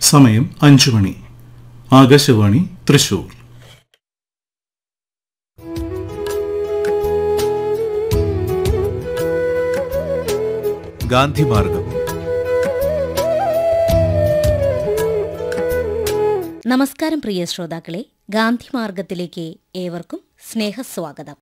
സമയം അഞ്ചു മണി ആകാശവാണി തൃശൂർ ഗാന്ധിമാർഗം നമസ്കാരം പ്രിയ ശ്രോതാക്കളെ ഗാന്ധി മാർഗത്തിലേക്ക് ഏവർക്കും സ്നേഹസ്വാഗതം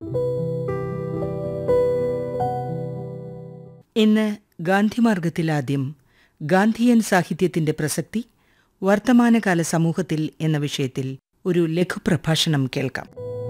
ഇന്ന് ഗാന്ധിമാർഗത്തിലാദ്യം ഗാന്ധിയൻ സാഹിത്യത്തിന്റെ പ്രസക്തി വർത്തമാനകാല സമൂഹത്തിൽ എന്ന വിഷയത്തിൽ ഒരു ലഘുപ്രഭാഷണം കേൾക്കാം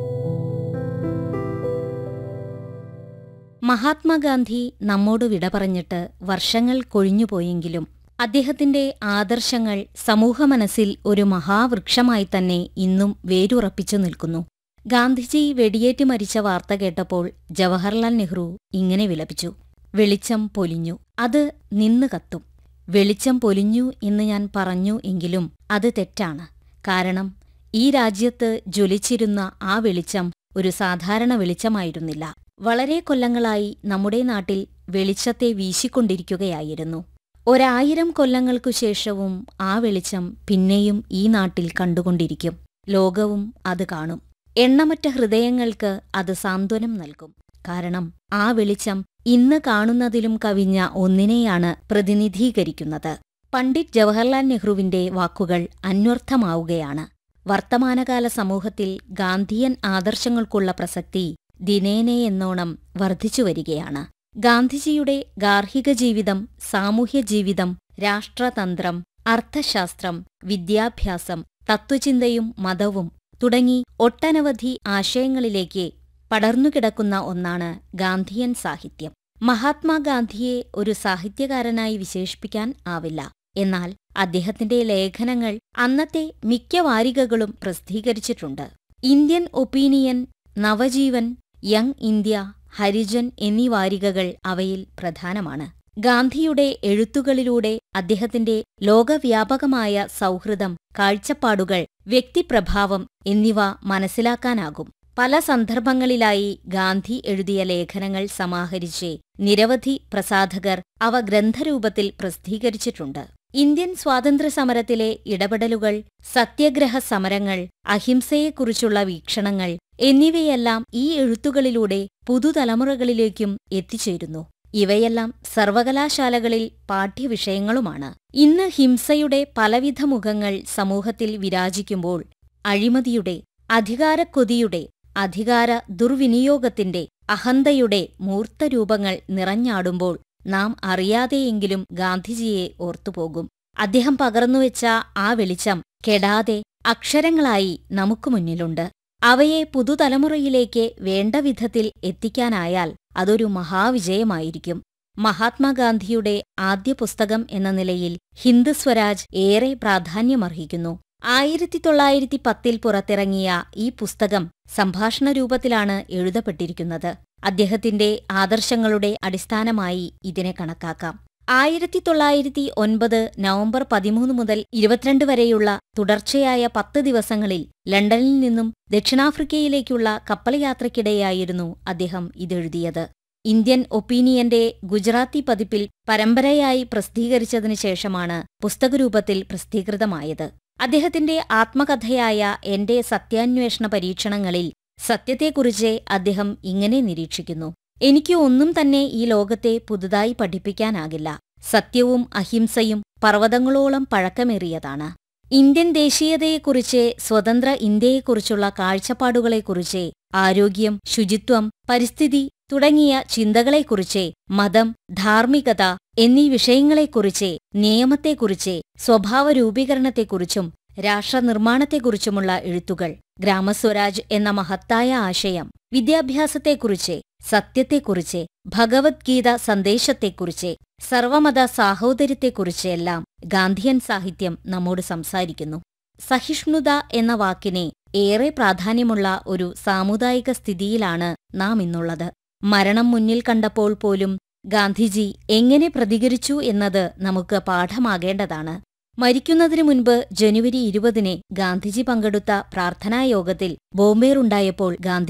മഹാത്മാഗാന്ധി നമ്മോട് വിട പറഞ്ഞിട്ട് വർഷങ്ങൾ കൊഴിഞ്ഞുപോയെങ്കിലും അദ്ദേഹത്തിന്റെ ആദർശങ്ങൾ സമൂഹമനസ്സിൽ ഒരു മഹാവൃക്ഷമായി തന്നെ ഇന്നും വേരുറപ്പിച്ചു നിൽക്കുന്നു ഗാന്ധിജി വെടിയേറ്റ് മരിച്ച വാർത്ത കേട്ടപ്പോൾ ജവഹർലാൽ നെഹ്റു ഇങ്ങനെ വിലപിച്ചു വെളിച്ചം പൊലിഞ്ഞു അത് നിന്ന് കത്തും വെളിച്ചം പൊലിഞ്ഞു എന്ന് ഞാൻ പറഞ്ഞു എങ്കിലും അത് തെറ്റാണ് കാരണം ഈ രാജ്യത്ത് ജ്വലിച്ചിരുന്ന ആ വെളിച്ചം ഒരു സാധാരണ വെളിച്ചമായിരുന്നില്ല വളരെ കൊല്ലങ്ങളായി നമ്മുടെ നാട്ടിൽ വെളിച്ചത്തെ വീശിക്കൊണ്ടിരിക്കുകയായിരുന്നു ഒരായിരം കൊല്ലങ്ങൾക്കു ശേഷവും ആ വെളിച്ചം പിന്നെയും ഈ നാട്ടിൽ കണ്ടുകൊണ്ടിരിക്കും ലോകവും അത് കാണും എണ്ണമറ്റ ഹൃദയങ്ങൾക്ക് അത് സാന്ത്വനം നൽകും കാരണം ആ വെളിച്ചം ഇന്ന് കാണുന്നതിലും കവിഞ്ഞ ഒന്നിനെയാണ് പ്രതിനിധീകരിക്കുന്നത് പണ്ഡിറ്റ് ജവഹർലാൽ നെഹ്റുവിന്റെ വാക്കുകൾ അന്വർത്ഥമാവുകയാണ് വർത്തമാനകാല സമൂഹത്തിൽ ഗാന്ധിയൻ ആദർശങ്ങൾക്കുള്ള പ്രസക്തി ദിനേനയെന്നോണം വർദ്ധിച്ചുവരികയാണ് ഗാന്ധിജിയുടെ ഗാർഹിക ജീവിതം സാമൂഹ്യ ജീവിതം രാഷ്ട്രതന്ത്രം അർത്ഥശാസ്ത്രം വിദ്യാഭ്യാസം തത്വചിന്തയും മതവും തുടങ്ങി ഒട്ടനവധി ആശയങ്ങളിലേക്ക് പടർന്നുകിടക്കുന്ന ഒന്നാണ് ഗാന്ധിയൻ സാഹിത്യം മഹാത്മാഗാന്ധിയെ ഒരു സാഹിത്യകാരനായി വിശേഷിപ്പിക്കാൻ ആവില്ല എന്നാൽ അദ്ദേഹത്തിന്റെ ലേഖനങ്ങൾ അന്നത്തെ മിക്ക വാരികകളും പ്രസിദ്ധീകരിച്ചിട്ടുണ്ട് Indian Opinion Navajivan Young India Harijan എന്നീ വാരികകൾ അവയിൽ പ്രധാനമാണ് ഗാന്ധിയുടെ എഴുത്തുകളിലൂടെ അദ്ദേഹത്തിന്റെ ലോകവ്യാപകമായ സൗഹൃദം കാഴ്ചപ്പാടുകൾ വ്യക്തിപ്രഭാവം എന്നിവ മനസ്സിലാക്കാനാകും പല സന്ദർഭങ്ങളിലായി ഗാന്ധി എഴുതിയ ലേഖനങ്ങൾ സമാഹരിച്ച് നിരവധി പ്രസാധകർ അവ ഗ്രന്ഥരൂപത്തിൽ പ്രസിദ്ധീകരിച്ചിട്ടുണ്ട് ഇന്ത്യൻ സ്വാതന്ത്ര്യസമരത്തിലെ ഇടപെടലുകൾ സത്യഗ്രഹ സമരങ്ങൾ അഹിംസയെക്കുറിച്ചുള്ള വീക്ഷണങ്ങൾ എന്നിവയെല്ലാം ഈ എഴുത്തുകളിലൂടെ പുതുതലമുറകളിലേക്കും എത്തിച്ചേരുന്നു ഇവയെല്ലാം സർവകലാശാലകളിൽ പാഠ്യവിഷയങ്ങളുമാണ് ഇന്ന് ഹിംസയുടെ പലവിധ മുഖങ്ങൾ സമൂഹത്തിൽ വിരാജിക്കുമ്പോൾ അഴിമതിയുടെ അധികാരക്കൊതിയുടെ അധികാര ദുർവിനിയോഗത്തിന്റെ അഹന്തയുടെ മൂർത്തരൂപങ്ങൾ നിറഞ്ഞാടുമ്പോൾ നാം അറിയാതെയെങ്കിലും ഗാന്ധിജിയെ ഓർത്തുപോകും അദ്ദേഹം പകർന്നുവെച്ച ആ വെളിച്ചം കെടാതെ അക്ഷരങ്ങളായി നമുക്ക് മുന്നിലുണ്ട് അവയെ പുതുതലമുറയിലേക്ക് വേണ്ട വിധത്തിൽ എത്തിക്കാനായാൽ അതൊരു മഹാവിജയമായിരിക്കും മഹാത്മാഗാന്ധിയുടെ ആദ്യ പുസ്തകം എന്ന നിലയിൽ ഹിന്ദ് സ്വരാജ് ഏറെ പ്രാധാന്യമർഹിക്കുന്നു ആയിരത്തി തൊള്ളായിരത്തി പത്തിൽ പുറത്തിറങ്ങിയ ഈ പുസ്തകം സംഭാഷണ രൂപത്തിലാണ് എഴുതപ്പെട്ടിരിക്കുന്നത് അദ്ദേഹത്തിന്റെ ആദർശങ്ങളുടെ അടിസ്ഥാനമായി ഇതിനെ കണക്കാക്കാം ആയിരത്തി തൊള്ളായിരത്തി ഒൻപത് നവംബർ പതിമൂന്ന് മുതൽ ഇരുപത്തിരണ്ട് വരെയുള്ള തുടർച്ചയായ പത്ത് ദിവസങ്ങളിൽ ലണ്ടനിൽ നിന്നും ദക്ഷിണാഫ്രിക്കയിലേക്കുള്ള കപ്പൽ യാത്രയ്ക്കിടെയായിരുന്നു അദ്ദേഹം ഇതെഴുതിയത് ഇന്ത്യൻ ഒപ്പീനിയന്റെ ഗുജറാത്തി പതിപ്പിൽ പരമ്പരയായി പ്രസിദ്ധീകരിച്ചതിനു ശേഷമാണ് പുസ്തകരൂപത്തിൽ പ്രസിദ്ധീകൃതമായത് അദ്ദേഹത്തിന്റെ ആത്മകഥയായ എന്റെ സത്യാന്വേഷണ പരീക്ഷണങ്ങളിൽ സത്യത്തെക്കുറിച്ച് അദ്ദേഹം ഇങ്ങനെ നിരീക്ഷിക്കുന്നു എനിക്ക് ഒന്നും തന്നെ ഈ ലോകത്തെ പുതുതായി പഠിപ്പിക്കാനാകില്ല സത്യവും അഹിംസയും പർവ്വതങ്ങളോളം പഴക്കമേറിയതാണ് ഇന്ത്യൻ ദേശീയതയെക്കുറിച്ച് സ്വതന്ത്ര ഇന്ത്യയെക്കുറിച്ചുള്ള കാഴ്ചപ്പാടുകളെക്കുറിച്ച് ആരോഗ്യം ശുചിത്വം പരിസ്ഥിതി തുടങ്ങിയ ചിന്തകളെക്കുറിച്ച് മതം ധാർമ്മികത എന്നീ വിഷയങ്ങളെക്കുറിച്ച് നിയമത്തെക്കുറിച്ച് സ്വഭാവ രൂപീകരണത്തെക്കുറിച്ചും രാഷ്ട്രനിർമ്മാണത്തെക്കുറിച്ചുമുള്ള എഴുത്തുകൾ ഗ്രാമസ്വരാജ് എന്ന മഹത്തായ ആശയം വിദ്യാഭ്യാസത്തെക്കുറിച്ച് സത്യത്തെക്കുറിച്ച് ഭഗവത്ഗീത സന്ദേശത്തെക്കുറിച്ച് സർവമത സാഹോദര്യത്തെക്കുറിച്ച് എല്ലാം ഗാന്ധിയൻ സാഹിത്യം നമ്മോട് സംസാരിക്കുന്നു സഹിഷ്ണുത എന്ന വാക്കിനെ ഏറെ പ്രാധാന്യമുള്ള ഒരു സാമുദായിക സ്ഥിതിയിലാണ് നാം ഇന്നുള്ളത് മരണം മുന്നിൽ കണ്ടപ്പോൾ പോലും ഗാന്ധിജി എങ്ങനെ പ്രതികരിച്ചു എന്നത് നമുക്ക് പാഠമാകേണ്ടതാണ് മരിക്കുന്നതിനു മുൻപ് ജനുവരി ഇരുപതിന് ഗാന്ധിജി പങ്കെടുത്ത പ്രാർത്ഥനായോഗത്തിൽ ബോംബേറുണ്ടായപ്പോൾ ഗാന്ധി